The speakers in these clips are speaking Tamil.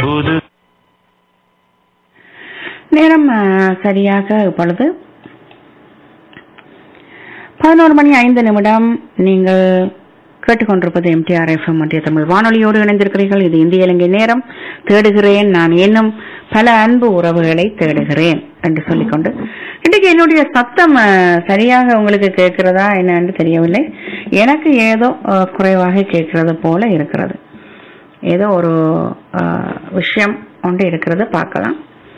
புது நேரம் ஆ, சரியாக இப்பொழுது பதினோரு மணி ஐந்து நிமிடம் நீங்கள் கேட்டுக்கொண்டிருப்பது எம்டிஆர் எஃப்எம் மத்திய தமிழ் வானொலியோடு இணைந்திருக்கிறீர்கள் இது இந்திய இலங்கை நேரம் தேடுகிறேன் நான் இன்னும் பல அன்பு உறவுகளை தேடுகிறேன் என்று சொல்லிக்கொண்டு இன்றைக்கு என்னுடைய சத்தம் ஆ, சரியாக உங்களுக்கு கேட்கிறதா என்னன்னு தெரியவில்லை எனக்கு ஏதோ ஆ, குறைவாக கேட்கிறது போல இருக்கிறது ஏதோ ஒரு ஆ, விஷயம் ஒன்று இருக்கிறது பார்க்கலாம்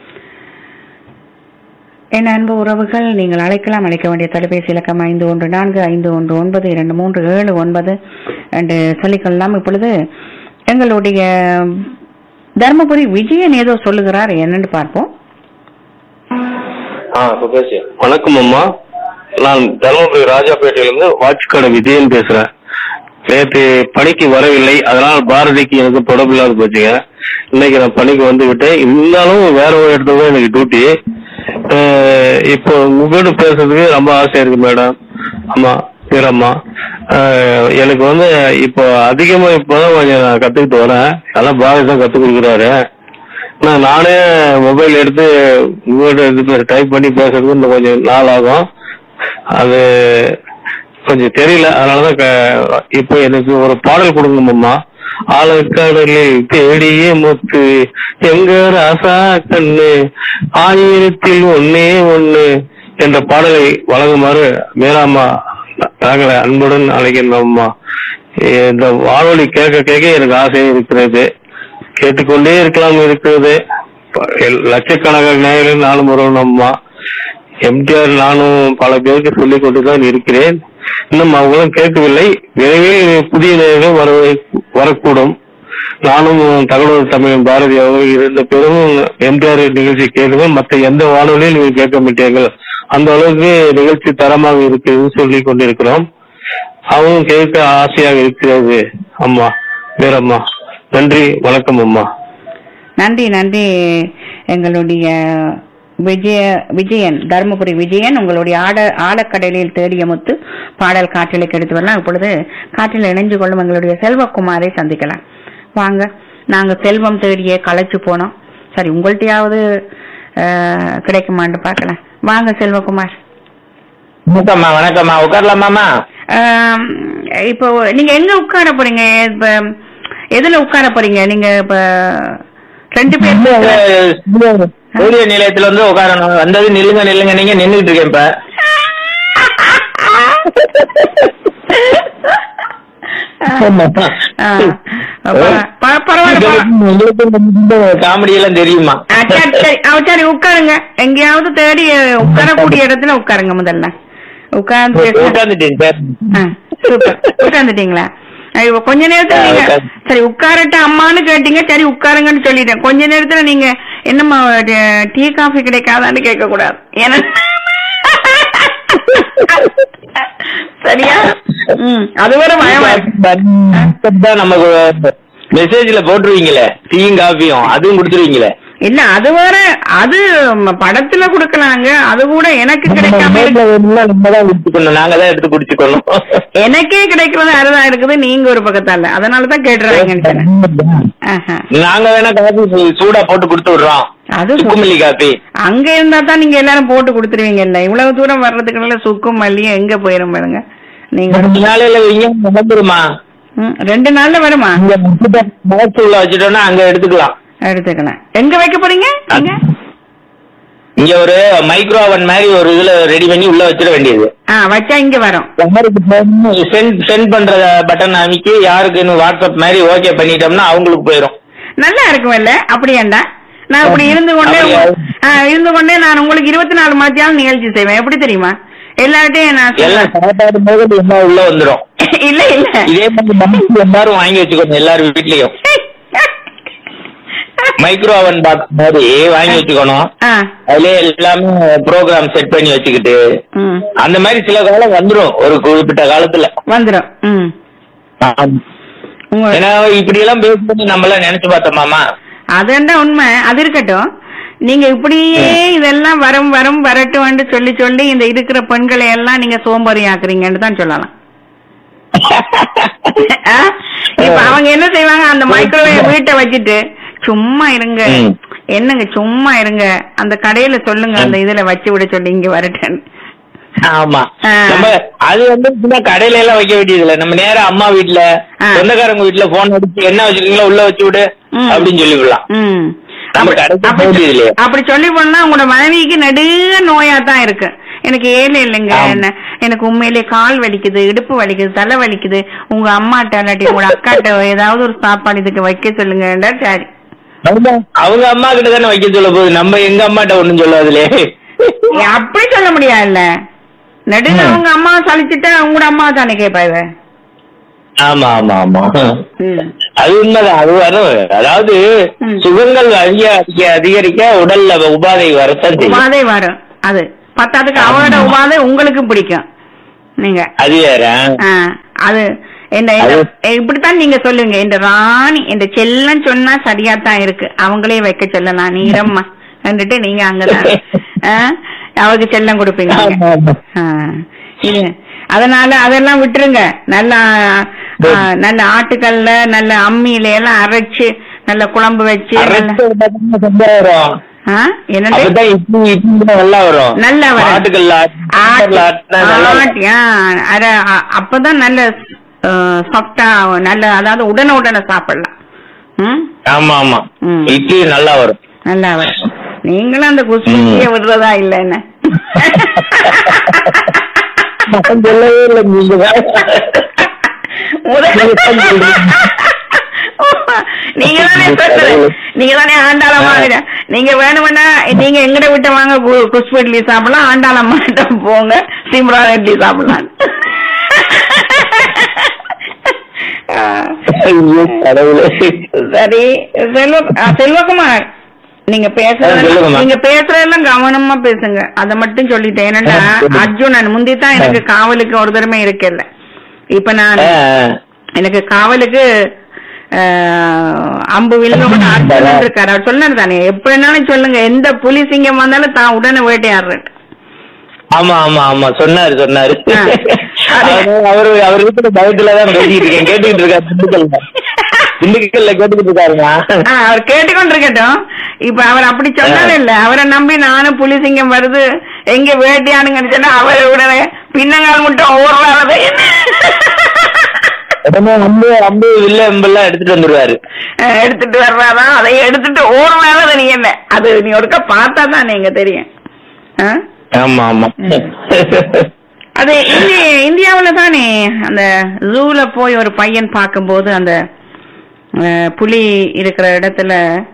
என் அன்பு உறவுகள் நீங்கள் அழைக்கலாம் அழைக்க வேண்டிய தொலைபேசி இலக்கம் ஐந்து ஒன்று நான்கு ஐந்து ஒன்று ஒன்பது இரண்டு மூன்று ஏழு ஒன்பது என்று சொல்லிக்கொள்ளலாம் இப்பொழுது எங்களுடைய தர்மபுரி விஜயன் ஏதோ சொல்லுகிறார் என்னன்னு பார்ப்போம் ஆ சுபேஷ் வணக்கம் அம்மா நான் தருமபுரி ராஜாப்பேட்டையிலிருந்து வாட்ச்கடை விஜயன் பேசுறேன் நேற்று பணிக்கு வரவில்லை அதனால் பாரதிக்கு எனக்கு தொடர்பு இல்லாத போச்சுங்க இன்னைக்கு நான் பணிக்கு வந்து விட்டேன் இருந்தாலும் வேற ஒரு இடத்துல தான் எனக்கு டியூட்டி இப்போ உங்ககிட்ட பேசுறதுக்கு ரொம்ப ஆசையா இருக்கு மேடம் ஆமா வீரம்மா அஹ், எனக்கு வந்து இப்போ அதிகமா இப்போதான் கொஞ்சம் நான் கத்துக்கிட்டு வரேன் அதான் பாரதி தான் கத்துக் கொடுக்குறாரு நான் நானே மொபைல் எடுத்து உங்கள்கிட்ட இது டைப் பண்ணி பேசுறதுக்கு இன்னும் கொஞ்சம் நாள் ஆகும் அது கொஞ்சம் தெரியல அதனாலதான் க- இப்போ எனக்கு ஒரு பாடல் கொடுங்கம்மா ஆழக்கடலில் தேடிய முத்து எங்க ராசா கண்ணு ஆயிரத்தில் ஒன்னே ஒண்ணு என்ற பாடலை வழங்குமாறு மேலாமா நாங்களை அன்புடன் அழைக்கின்றோம்மா இந்த வானொலி கேட்க கேட்க எனக்கு ஆசை இருக்கிறது கேட்டுக்கொண்டே இருக்கலாம் இருக்கிறது ப- எல்- லட்சக்கணக்கான நேயர்கள் நானும் வரணும்மா எம்டிஆர் நானும் பல பேருக்கு சொல்லிக் கொண்டுதான் இருக்கிறேன் இன்னும் அவங்களும் கேட்கவில்லை விரைவில் புதிய நேயர்கள் வர வரக்கூடும் நானும் தகவல் தமிழ் பாரதி அவர்கள் இருந்த பெரும் எம்டிஆர் நிகழ்ச்சி கேளுங்கள் மற்ற எந்த வானொலியும் நீங்கள் கேட்க மாட்டீர்கள் அந்த அளவுக்கு நிகழ்ச்சி தரமாக இருக்கிறது சொல்லிக் கொண்டிருக்கிறோம் அவங்களும் கேட்க ஆசையாக இருக்கிறது அம்மா வேறம்மா நன்றி வணக்கம் அம்மா நன்றி நன்றி எங்களுடைய விஜய விஜயன் தருமபுரி விஜயன் உங்களுடைய ஆட ஆழக்கடலில் தேடிய முத்து பாடல் காற்றிலுக்கு எடுத்து வரலாம் இப்பொழுது காற்றில் இணைஞ்சு கொள்ளும் எங்களுடைய செல்வகுமாரை சந்திக்கலாம் வாங்க நாங்க செல்வம் தேடிய களைச்சு போனோம் சரி உங்கள்கிட்டயாவது அஹ், கிடைக்குமான்னு பார்க்கலாம் வாங்க செல்வகுமார் வணக்கம்மா வணக்கம்மா உட்காரலாமாம்மா ஆம், இப்போ நீங்க எங்க உட்கார போறீங்க இப்ப எதுல உட்கார போறீங்க நீங்க இப்ப ரெண்டு பேர் சூரிய நிலையத்துல வந்து உட்காரணும் வந்தது நில்லுங்க நில்லுங்க நீங்க நின்னுட்டு இருக்கேன் இப்ப ஆ, ப- ப- பரவாயில்ல காமெடி எல்லாம் தெரியுமா ஆ, சரி சரி அவ சரி உட்காருங்க எங்கேயாவது தேடி உட்காரக்கூடிய இடத்துல உட்காருங்க முதல்ல உட்கார்ந்து பேசுங்க. உட்காந்துட்டேன் சார் ஆ, சூப்பர் உட்கார்ந்துட்டீங்களா ஐயோ கொஞ்ச நேரத்துல ஆ, நீங்க உட்கார்ந்து. சரி உட்காரட்ட அம்மான்னு கேட்டீங்க சரி உட்காருங்கன்னு சொல்லிட்டேன் கொஞ்ச நேரத்துல நீங்க என்னம்மா ட- டீ காஃபி கிடைக்காதான்னு கேட்க கூடாது ஏன்னா சரியா ம் அது வர பயமா இருக்கு. தான் நமக்கு மெசேஜ்ல போட்டுருவீங்களே டீயும் காஃபியும் அதுவும் கொடுத்துருவீங்களே இல்ல அது வேற அது ம, படத்துல கொடுக்கலாங்க அது கூட எனக்கு கிடைக்காம இருக்கு நம்ம தான் குடிச்சுக்கணும் நாங்க தான் எடுத்து குடிச்சுக்கணும் எனக்கே கிடைக்கிறது அறுதா இருக்குது நீங்க ஒரு பக்கத்தால அதனாலதான் கேட்டுறாங்கன்னு ஆஹா. நாங்க வேணா காஃபி சூடா போட்டு கொடுத்து விடுறோம் அது சு- சுக்குமல்லி காஃபி அங்க இருந்தா தான் நீங்க எல்லாரும் போட்டு கொடுத்துருவீங்கல்ல இவ்வளவு தூரம் வர்றதுக்குள்ள சுக்கும் மல்லியும் எங்க போயிரும் பாருங்க நீங்க ரெண்டு நாளையில வைங்க வந்துருமா ம், ரெண்டு நாள்ல வருமா இங்க பாக்ஸ் உள்ள வச்சுட்டோம்னா அங்க எடுத்துக்கலாம் எடுத்துக்கலாம் எங்க வைக்க போறீங்க எங்க இங்க ஒரு மைக்ரோ ஓவன் மாதிரி ஒரு இதுல ரெடி பண்ணி உள்ள வச்சிட வேண்டியது ஆ வச்சா இங்க வரும் சென்ட் சென்ட் பண்ற பட்டன் அமைக்கி யாருக்குன்னு வாட்ஸ்அப் மாதிரி ஓகே பண்ணிட்டோம்னா அவங்களுக்கு போயிடும் நல்லா இருக்கும்ல அப்படியாண்டா நான் இப்படி இருந்து கொண்டே அப்படியா? ஆ, இருந்து கொண்டே நான் உங்களுக்கு இருபத்தி நாலு மத்தியானம் நிகழ்ச்சி செய்வேன் எப்படி தெரியுமா எல்லார்ட்டையும் நான் எல்லாம் சொல்லுவேன். சாப்பாடு போது எல்லாம் உள்ள வந்துரும் இல்ல இல்ல இதே மாதிரி நமக்கு எல்லாரும் வாங்கி வச்சுக்கணும் எல்லாரும் வீட்லயும் மைக்ரோ ஓவன் பாக்ஸ் மாதிரி வாங்கி வச்சுக்கணும் ஆ, அதுலயே எல்லாமே ப்ரோக்ராம் செட் பண்ணி வச்சுக்கிட்டு ம், அந்த மாதிரி சில காலம் வந்துரும் ஒரு குறிப்பிட்ட காலத்துல வந்துரும் ம் உங்க ஏன்னா இப்படி எல்லாம் பேசுறது நம்ம எல்லாம் நினைச்சு பார்த்தோமாமா அதுண்டா உண்மை அது இருக்கட்டும் நீங்க இப்படியே இதெல்லாம் வரும் வரும் வரட்டும்னு சொல்லி சொல்லி இந்த இருக்கிற பெண்களை எல்லாம் நீங்க சோம்பேறி ஆக்குறீங்கன்னு தான் சொல்லலாம் ஆ? இப்ப அவங்க என்ன செய்வாங்க அந்த மைக்ரோவேவ் வீட்டை வச்சுட்டு சும்மா இருங்க ம். என்னங்க சும்மா இருங்க அந்த கடையில சொல்லுங்க அந்த இதுல வச்சு விட சொல்லி இங்க வரட்டேன் ஆமா ஆ. நம்ம அது வந்து சும்மா கடையில எல்லாம் வைக்க வேண்டியது இல்ல நம்ம நேரா அம்மா வீட்ல ஆ. சொந்தக்காரங்க வீட்ல போன் அடிச்சு என்ன வச்சிருக்கீங்களோ உள்ள வச்சு விடு ம். அப்படின்னு சொல்லி விடலாம் ம். நம்ம அப்படி- கடைக்கு அப்படி போக இல்லையே. அப்படி சொல்லி போனா உங்களோட மனைவிக்கு நெடுக நோயா தான் இருக்கு எனக்கு ஏழை இல்லைங்க ஆமா. என்ன எனக்கு உண்மையிலேயே கால் வலிக்குது இடுப்பு வலிக்குது தலை வலிக்குது உங்க அம்மாட்ட இல்லாட்டி உங்க அக்காட்ட ஏதாவது ஒரு சாப்பாடு இதுக்கு வைக்க சொல்லுங்க சரி அவங்க அவங்க அம்மா கிட்ட தானே வைக்க சொல்ல போகுது நம்ம எங்க அம்மாட்ட ஒண்ணும் சொல்லாதுலே ஏ, அப்படி சொல்ல முடியாதுல்ல நெடுக ம். உங்க அம்மா சலிச்சுட்டா உங்களோட அம்மா தானே கேட்பா இவ ஆமா ஆமா ஆமா ம். அது உண்மைதான் அது வரும் அதாவது ம். சுகங்கள் அதிக அதிக அதிகரிக்க உடல்ல உபாதை வரத்தான் செய்யும் உபாதை வரும் அது பத்தாதுக்கு அவரோட ஆமா. உபாதை உங்களுக்கு பிடிக்கும் நீங்க அது வேற ஆ, அது இந்த இந்த- இப்படித்தான் நீங்க சொல்லுங்க இந்த ராணி இந்த செல்லம் சொன்னா சரியா தான் இருக்கு அவங்களே வைக்க சொல்லலாம் நீரம்மா வந்துட்டு நீங்க அங்கதான் ஆ, அவருக்கு செல்லம் கொடுப்பீங்க நீங்க. ஆமா, ஆமா. ஆ, இது அதனால அதெல்லாம் விட்டுருங்க நல்ல ஆ, நல்ல ஆட்டுக்கல்ல நல்ல அம்மியில எல்லாம் அரைச்சு நல்ல குழம்பு வச்சு நல்ல அரைச்சு விட்டாதான் சந்தா வரும் ஆ, என்னது அப்பதான் இட்லி இட்லி தான் நல்லா வரும் நல்லா வரும். ஆட்டுக்கல்ல ஆட்டி- ஆட்டுக்கல்ல ஆட்டினா நல்லா வரும். ஆட்டி, ஆ, அர- அ- அப்பதான் நல்ல சாஃப்டா நல்ல அதாவது உடனே உடனே சாப்பிடலாம் ம் ஆமா ஆமா ம். இட்லி நல்லா வரும் நல்லா வரும் நீங்களும் அந்த குஸ்பியை விடுறதா இல்ல என்ன நான் சொல்லவே இல்லை நீங்க தான். நீங்க தான் சொல்றீங்க. நீங்க தானே சொன்னது நீங்க தானே ஆண்டாளம்மா கிட்ட. நீங்க வேணும்னா நீங்க எங்கட விட்ட வாங்க கு- குஷ்பு இட்லி சாப்பிடலாம் ஆண்டாளம்மா கிட்ட போங்க சிம்ரான் இட்லி சாப்பிடலாம் ஆ. ஐயோ, கடவுளே. சரி செல்வ ஆ, செல்வகுமார் நீங்க ஆ, பேசுறது சொல்லுங்கம்மா. நீங்க பேசுறதெல்லாம் கவனமா பேசுங்க அத மட்டும் சொல்லிட்டேன் என்னன்னா ஆ, சொல்லுங்க. அர்ஜுனன் முந்தி தான் எனக்கு ஆ. காவலுக்கு ஒரு தடவை இருக்கல இப்ப நான் ஆ, எனக்கு காவலுக்கு ஆஹ், அம்பு வில்லோட அர்ஜுனன் இருக்காரு அவர் சொன்னாரு தானே எப்படினாலும் சொல்லுங்க எந்த புலி சிங்கம் வந்தாலும் தான் உடனே வேட்டையாடுறேன் ஆமா ஆமா ஆமா சொன்னாரு சொன்னாரு ஆ. அது- அவரு அவரு அவர் இருக்கிற பயத்துல தான் பேசிட்டு இருக்கேன் கேட்டுக்கிட்டு இருக்காரு திண்டுக்கல்ல திண்டுக்கல்ல கேட்டுக்கிட்டு இருக்காருங்க ஆ, அவர் கேட்டுக்கொண்டிருக்கட்டும் இப்ப அவர் அப்படி சொன்னாலும் இல்ல அவரை நம்பி நானும் புலி சிங்கம் வருது எங்க வேட்டையானுங்கன்னு சொன்னா அவரை உடனே பின்னங்கால் மட்டும் ஓடுறாரு உடனே அம்பு அம்பு வில்ல அம்பெல்லாம் எடுத்துட்டு வந்துருவாரு எடுத்துட்டு வர்றாதான் அதை எடுத்துட்டு ஓடுறாரு நீ என்ன அது நீ ஒருக்கா பார்த்தா தான் நீங்க தெரியும் ஆ? ஆமா ஆமா அது இந்தி இந்தியாவுல தானே அந்த ஜூல போய் ஒரு பையன் பார்க்கும்போது அந்த அஹ், புலி இருக்கிற இடத்துல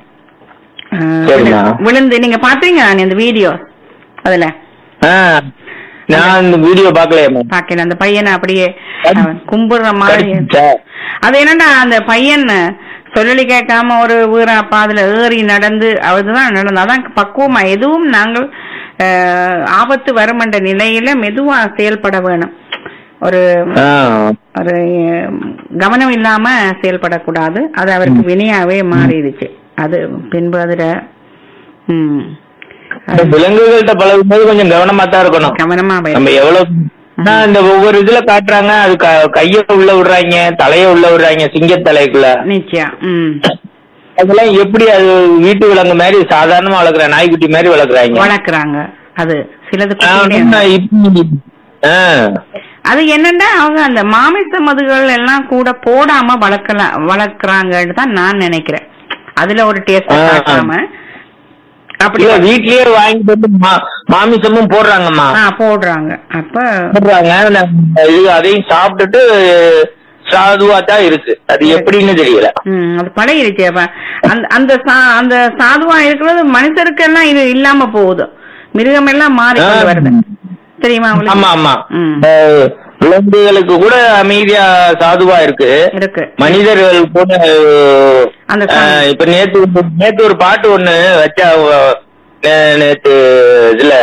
அஹ், சரிம்மா. விழுந்து நீங்க பாத்தீங்க அந்த வீடியோ அதுல ஆ, நான் இந்த வீடியோ பாக்கலையே பாக்கல அந்த பையனை அப்படியே அவன் கும்பிடுற மாதிரி அது என்னடா அந்த பையன் சொல்லி கேட்காம ஒரு வீரப்பா அதுல ஏறி நடந்து அதுதான் நடந்து அதான் பக்குவமா எதுவும் நாங்கள் அஹ், ஆபத்து வருமென்ற நிலையில மெதுவா செயல்பட வேணும் ஒரு ஒரு அஹ், கவனம் இல்லாம செயல்படக்கூடாது அது அவருக்கு வினையாவே மாறிடுச்சு அது பின்பு அதுல ம் அது விலங்குகள்கிட்ட பழகும் போது கொஞ்சம் கவனமா தான் இருக்கணும் கவனமா வை- நம்ம எவ்வளவு ஆனா, இந்த ஒவ்வொரு இதுல காட்டுறாங்க அது க- கைய உள்ள விடுறாங்க தலைய உள்ள விடுறாங்க சிங்கத்தலைக்குள்ள நிச்சயம் ம் அதெல்லாம் எப்படி அது வீட்டு விலங்கு மாதிரி சாதாரணமா வளர்க்குற நாய்க்குட்டி மாதிரி வளர்க்குறாங்க வளர்க்குறாங்க அது சிலது ஆ, குட்டியிலே- இப்ப- ஆ. அது என்னன்னா அவங்க அந்த மாமிச மதுகள் எல்லாம் கூட போடாம வளர்க்கலாம் வளர்க்கறாங்கன்னு தான் நான் நினைக்கிறேன் அதுல ஒரு டேஸ்ட் ஆ. காட்டாம அப்படி இல்ல வீட்லயே வாங்கிட்டு வந்து மா- மாமிசமும் போடுறாங்கம்மா ஆ, போடுறாங்க அப்ப போடுறாங்க அந்த இது அதையும் சாப்பிட்டுட்டு சாதுவா தான் இருக்கு அது எப்படின்னு தெரியல ம், அது பழகிருச்சு அப்ப அந்த அந்த சா- அந்த சாதுவா இருக்கிறது மனுஷருக்கெல்லாம் இது இல்லாம போகுது மிருகம் எல்லாம் மாறி கொண்டு வருது தெரியுமா உங்களுக்கு? ஆமா ஆமா ம். அஹ், விலங்குகளுக்கு கூட அமைதியா சாதுவா இருக்கு இருக்கு மனிதர்கள் கூட அந்த அஹ், சாமி. இப்ப நேத்து நேத்து ஒரு பாட்டு ஒண்ணு வச்சா அஹ், நே- நேத்து இதுல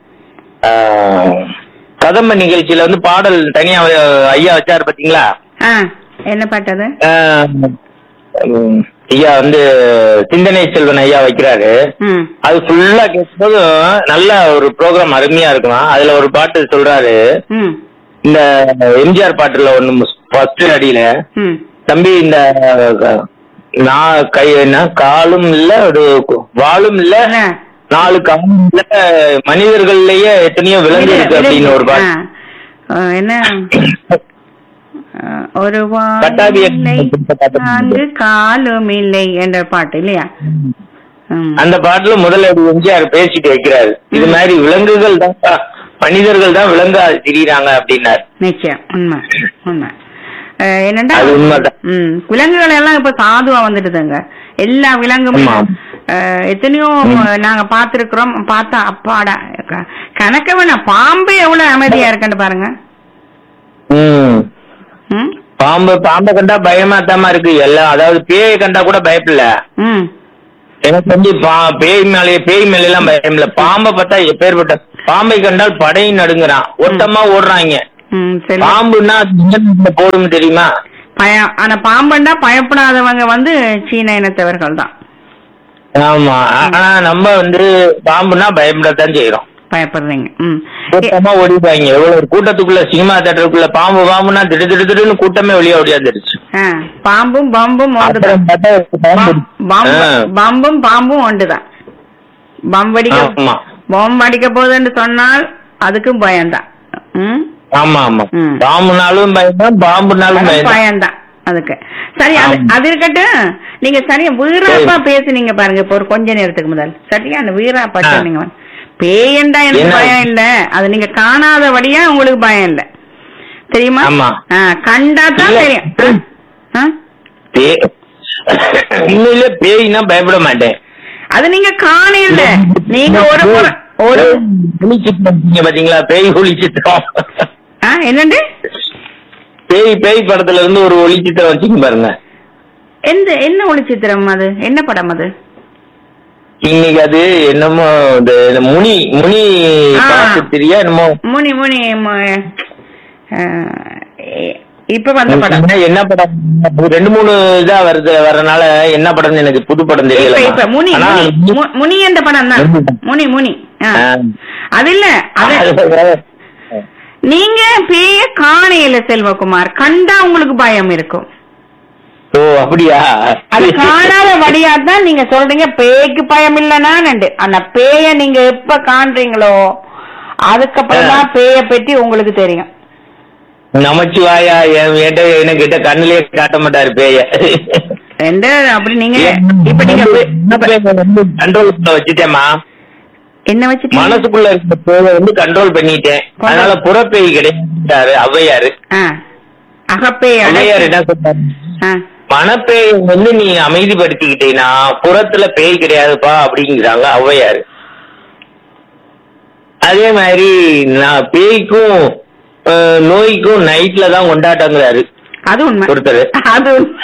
அஹ், கதம்ப நிகழ்ச்சியில வந்து பாடல் தனியா அஹ், ஐயா வச்சாரு பாத்தீங்களா ஆ என்ன பாட்டது அஹ், உம், ஐயா வந்து சிந்தனை செல்வன் ஐயா வைக்கிறாரு ம் அது ஃபுல்லா கேட்கும்போது நல்ல ஒரு ப்ரோக்ராம் அருமையா இருக்கும் அதுல ஒரு பாட்டு சொல்றாரு ம் இந்த எம்ஜிஆர் பாட்டுல ஒண்ணு ஃபர்ஸ்ட் அடியில ம் தம்பி இந்த நான் கை என்ன காலும் இல்ல ஒரு கு- வாலும் இல்ல என்ன? நாலு காலும் இல்ல மனிதர்கள்லயே எத்தனையோ விலங்கு இருக்கு அப்படின்னு ஒரு ஆ. பாட்டு ஆ, என்ன ஆ, ஒரு கட்டாபி வாலும் இல்லை என்ற பாட்டு. நான்கு காலும் இல்லை என்ற பாட்டு இல்லையா ம். அந்த பாட்டுல முதல்ல எம்ஜிஆர் பேசிட்டு வைக்கிறாரு இது மாதிரி விலங்குகள் தான் மனிதர்கள் தான் விலங்கா திரியிறாங்க அப்படின்னாரு நிச்சயம் உண்மை உண்மை ஆ, என்னண்டா அது உண்மைதான். ம் விலங்குகள் எல்லாம் இப்ப சாதுவா வந்துடுதுங்க எல்லா விலங்குமே ஆமா. ஆ, எத்தனையோ நாங்க பார்த்திருக்கிறோம் பார்த்தா அப்பாடா க- கணக்க வேணாம் பாம்பு எவ்வளவு அமைதியா இருக்குன்னு பாருங்க ம் ம் பாம்பு பாம்பை கண்டா பயமாத்தாம இருக்கு எல்லாம் அதாவது பேயை கண்டா கூட பயப்படல ம் எனக்கு வந்து பா- பேய் மேலே பேய் மேல எல்லாம் பயம் இல்ல பாம்பை பார்த்தா எப்பேற்பட்ட பாம்பை கண்டால் படையும் நடுங்குறான் ஒட்டமா ஓடுறாங்க ம் சரி பாம்புன்னா அது இங்கன போடும் தெரியுமா பயம் ஆனா பாம்பண்டா பயப்படாதவங்க வந்து சீன இனத்தவர்கள் தான் ஆமா ஆனா நம்ம வந்து பாம்புன்னா பயப்படத்தான் செய்யறோம் பயப்படுறீங்க ம் கூட்டமா ஓடிப்பாங்க எவ்வளவு ஒரு கூட்டத்துக்குள்ள சினிமா தேட்டருக்குள்ள பாம்பு பாம்புனா திடு திடு திடுன்னு கூட்டமே வெளியே ஓடியாந்துருச்சு ஆ, பாம்பும் பாம்பும் ஒன்றுதான் அப்புறம் பார்த்தா பாம்பு பாம்பு ஆ. பாம்பும் பாம்பும் ஒன்றுதான் பாம்பு அடிக்க ஆமா பாம்பு அடிக்க போகுதுன்னு சொன்னால் அதுக்கும் பயம்தான் ம் ஆமா ஆமா ம். பாம்புனாலும் பயம்தான் பாம்புனாலும் அதுவும் பயம்தான் பயம்தான் அதுக்கு சரி அது ஆமா. அது இருக்கட்டும் நீங்க சரியா வீராப்பா பேசுனீங்க பாருங்க இப்போ ஒரு கொஞ்ச நேரத்துக்கு முதல் சரியா அந்த வீராப்பா ஆ. சொன்னீங்க பேயண்டா எனக்கு என்ன? பயம் இல்ல அது நீங்க காணாதபடியா உங்களுக்கு பயம் இல்ல தெரியுமா ஆமா. ஆ, கண்டா தான் இல்ல. தெரியும் ஆ? ஆ? பே- உண்மையிலே பேய்னா பயப்பட மாட்டேன் அது நீங்க காணையில நீங்க ஒரு முறை ஒரு ஒளி சித்திரம் இருக்கீங்க பாத்தீங்களா பேய் ஒளி சித்திரம் ஆ, என்னண்டு பேய் பேய் படத்துல இருந்து ஒரு ஒளி சித்திரம் வச்சுங்க பாருங்க எந்த என்ன ஒளிச்சித்திரம் அது என்ன படம் அது இன்னைக்கு அது என்னமோ இந்த இந்த முனி முனி ஆ. பாத்துத்திரியா என்னமோ முனி முனி மு- ஆ, எ- இப்ப வந்த படம் என்ன என்ன படம் ரெண்டு மூணு இதா வருது வரனால என்ன படம்னு எனக்கு புது படம் இப்ப தெரியல இப்ப முனி ஆனா, முனி மு- முனி என்ற படம் தான் முனி முனி ஆ. ஆ. அது இல்ல அது அது- நீங்க பேய காணையில செல்வகுமார் கண்டா உங்களுக்கு பயம் இருக்கும் ஓ அப்படியா அது காணாத வழியா தான் நீங்க சொல்றீங்க பேய்க்கு பயம் இல்லைனான்னு ஆனா பேய நீங்க எப்ப காண்றீங்களோ அதுக்கப்புறம் தான் பேய பற்றி உங்களுக்கு தெரியும் நமச்சிவாயா என் கிட்ட என்ன கிட்ட கண்ணுலயே காட்ட மாட்டாரு பேய எந்த அப்படி நீங்க இப்ப நீங்க பே- இப்ப கண்ட்ரோல் வச்சுட்டேமா என்ன வச்சுட்டீங்க மனசுக்குள்ள இருக்க பேய வந்து கண்ட்ரோல் பண்ணிட்டேன் அதனால புறப்பேய் கிடையாது ஔவையாரு ஆ. அகப்பேய் ஔவையார் அடக்கி- என்ன சொல்றாரு ஆ. மனப்பேய் வந்து நீ அமைதிப்படுத்திக்கிட்டீங்கன்னா புறத்துல பேய் கிடையாதுப்பா அப்படிங்கிறாங்க ஔவையாரு அதே மாதிரி நான் பேய்க்கும் அஹ், நோய்க்கும் நைட்ல தான் கொண்டாட்டங்கிறாரு அது உண்மை ஒருத்தர் அது உண்மை.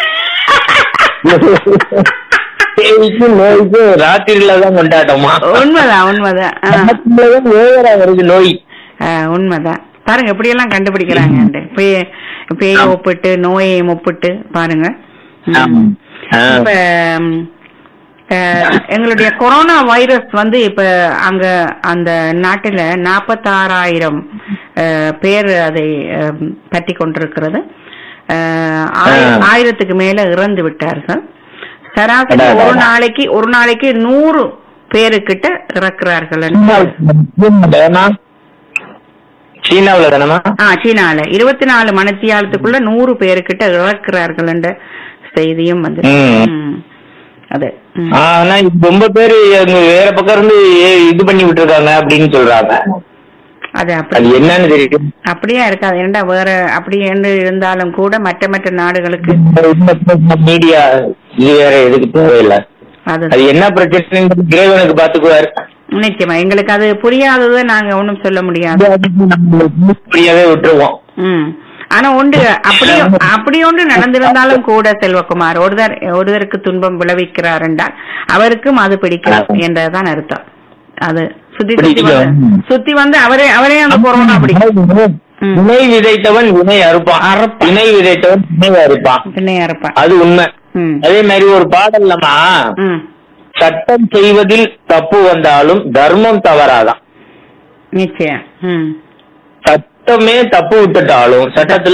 பேய்க்கும் நோய்க்கும் ராத்திரில தான் கொண்டாட்டமா உண்மைதான் உண்மைதான் ஆ. ராத்திரிலதான் ஓவரா வருது நோய் ஆ, உண்மைதான் பாருங்க எப்படி எல்லாம் கண்டுபிடிக்கிறாங்க பேய பேய ஆமா. ஒப்பிட்டு நோயை ஒப்பிட்டு பாருங்க ம். ஆமா. ஆ. இப்ப ம், அஹ், எங்களுடைய கொரோனா வைரஸ் வந்து இப்ப அங்க அந்த நாட்டுல நாற்பத்தாறாயிரம் பேர் அதை அஹ், பற்றி கொண்டிருக்கிறது அஹ், ஆய- ஆ. ஆயிரத்துக்கு மேல இறந்து விட்டார்கள் சராசரி அடா, அடா, ஒரு அடா. நாளைக்கு ஒரு நாளைக்கு நூறு பேருக்கிட்ட இறக்குறார்கள் சீனாவுல சீனாவுல தானமா ஆ சீனால இருபத்தி நாலு மணித்தியாலத்துக்குள்ள நூறு பேருக்கிட்ட இறக்குறார்கள் என்ற செய்தியும் வந்து ம். அது ம். ஆனா இப்ப ரொம்ப பேரு அங்க வேற பக்கம் இருந்து ஏ- இது பண்ணி விட்டுருக்காங்க அப்படின்னு சொல்றாங்க அது அது அப்படி என்னன்னு தெரியும் அப்படியே இருக்காது ஏன்டா வேற அப்படி என்று இருந்தாலும் கூட மற்ற மற்ற நாடுகளுக்கு மீடியா இது வேற எதுக்கு தேவையில்லை அது அது என்ன பிரச்சனை இறைவனுக்கு பாத்துக்குவாரு நிச்சயமா எங்களுக்கு அது புரியாததை நாங்க ஒண்ணும் சொல்ல முடியாது அப்படியாவே விட்டுருவோம் ம் ஆனா உண்டு அப்படி அப்படி ஒன்று நடந்திருந்தாலும் கூட செல்வகுமார் ஒருதர் ஒருவருக்கு துன்பம் விளைவிக்கிறார் என்றால் அவருக்கும் அது பிடிக்கும் என்றதுதான் அர்த்தம் அது சுத்தி சுத்தி வந்து பிடிக்கும். சுத்தி வந்து அவரே அவரே அந்த கொரோனா பிடிக்கும் ம். வினை விதைத்தவன் வினை அறுப்பான் அறுப்பான். வினை விதைத்தவன் வினை அறுப்பான் பின்னையா இருப்பான் அது உண்மை ம் அதே மாதிரி ஒரு பாடல்லமா ம் சட்டம் செய்வதில் தப்பு வந்தாலும் தர்மம் தவறாதான் நிச்சயம் ம் சட்டமே தப்பு விட்டுட்டாலும் சட்டத்துல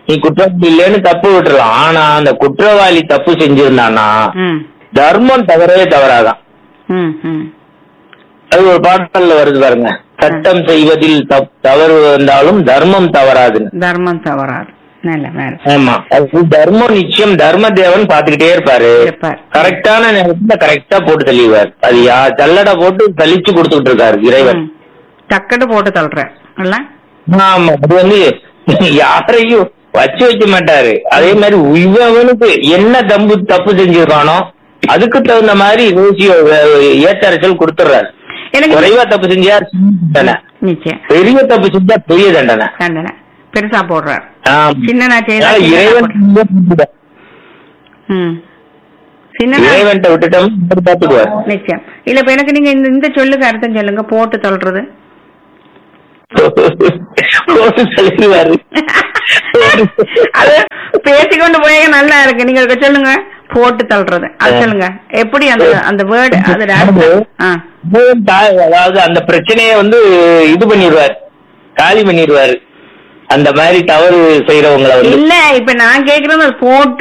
நீ குற்றவாளி இல்லைன்னு தப்பு விட்டுறலாம் ஆனா அந்த குற்றவாளி தப்பு செஞ்சிருந்தானா ம் தர்மம் தவறவே தவறாதான் ம் ம் அது ஒரு பாடல்ல வருது பாருங்க சட்டம் செய்வதில் தப்- தவறு வந்தாலும் தர்மம் தவறாதுன்னு தர்மம் தவறாது நல்ல மேல ஆமா அது தர்மம் நிச்சயம் தர்ம தேவன் பாத்துக்கிட்டே இருப்பாரு இருப்பார் கரெக்டான நேரத்துல கரெக்டா போட்டு தள்ளிடுவார் அது யா சல்லடை போட்டு தள்ளிச்சு கொடுத்துக்கிட்டு இருக்காரு இறைவன் ம். டக்குன்னு போட்டு தள்ளுற இல்ல ஆமா அது வந்து யாரையும் வச்சு வைக்க மாட்டாரு அதே மாதிரி இவனுக்கு என்ன தம்பு தப்பு செஞ்சிருக்கானோ அதுக்கு தகுந்த மாதிரி ரோசியோ ஏத்தரச்சல் கொடுத்துறாரு எனக்கு குறைவா தப்பு செஞ்சா சின்ன தண்டனை நிச்சயம் பெரிய தப்பு செஞ்சா பெரிய தண்டனை தண்டனை பெருசா போடுறார் ஆமா. சின்ன நான் செய்தா அதனால சின்னதா இறைவன் போடுறார். ம் சின்ன இறைவன்ட்ட விட்டுட்டோம் அவர் பாத்துக்குவார் நிச்சயம் இல்ல இப்ப எனக்கு நீங்க இந்த இந்த சொல்லுக்கு அர்த்தம் சொல்லுங்க போட்டு தள்ளுறது போட்டு தள்ளிடுவாரு அது பேசிக்கொண்டு போய் நல்லா இருக்கு நீங்க இப்ப சொல்லுங்க போட்டு தள்ளுறது அது சொல்லுங்க எப்படி அந்த அந்த வேர்டு அது அர்த்தம் ஆ அதாவது அந்த பிரச்சனைய வந்து இது பண்ணிடுவார் காலி பண்ணிடுவாரு அந்த மாதிரி தவறு செய்யறவங்களை வந்து இல்ல இப்ப நான் கேக்குறது அது போட்டு